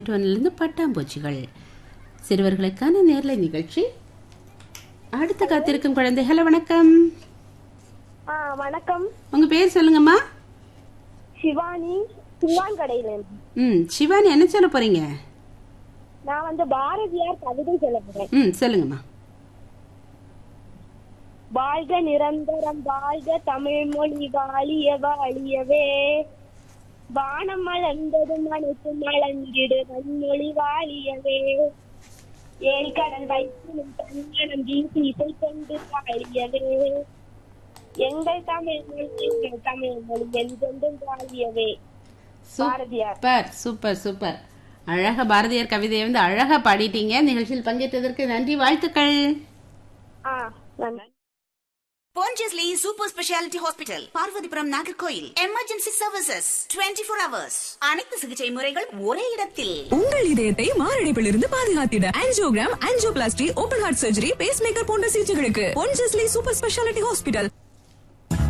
இருந்து பட்டாம்பூச்சிகள் சிறுவர்களுக்கான நேர்லை நிகழ்ச்சி அடுத்து காத்திருக்கும் குழந்தை ஹலோ வணக்கம் ஆ வணக்கம் உங்க பேர் சொல்லுங்கம்மா சிவானி சிவாங்கடையில இருந்து ம் சிவானி என்ன சொல்ல போறீங்க நான் வந்து பாரதியார் கவிதை சொல்ல போறேன் ம் சொல்லுங்கம்மா வாழ்க நிரந்தரம் வாழ்க தமிழ் மொழி வாழிய வாழியவே வானம் மலர்ந்ததும் அனைத்து மலர்ந்திடு மண்மொழி வாழியவே ஏழ்கடல் வைத்து தன்மனம் வீசி இசை கொண்டு வாழியவே எங்கள் தமிழ் மொழி எங்கள் தமிழ் மொழி என்றென்றும் வாழியவே பாரதியார் சூப்பர் சூப்பர் சூப்பர் அழகா பாரதியார் கவிதையை வந்து அழகா பாடிட்டீங்க நிகழ்ச்சியில் பங்கேற்றதற்கு நன்றி வாழ்த்துக்கள் ஆ நன்றி Pondicherry Super Speciality Hospital, Parvathipuram Nagercoil emergency services 24 four hours அனைத்து சிகிச்சை முறைகள் ஒரே இடத்தில் உங்கள் இதயத்தை மாரடைப்பிலிருந்து பாதுகாத்திட angiogram angioplasty open heart surgery pacemaker போன்ற சிகிச்சைகளுக்கு பொன்ஜஸ்லி சூப்பர் ஸ்பெஷாலிட்டி ஹாஸ்பிட்டல்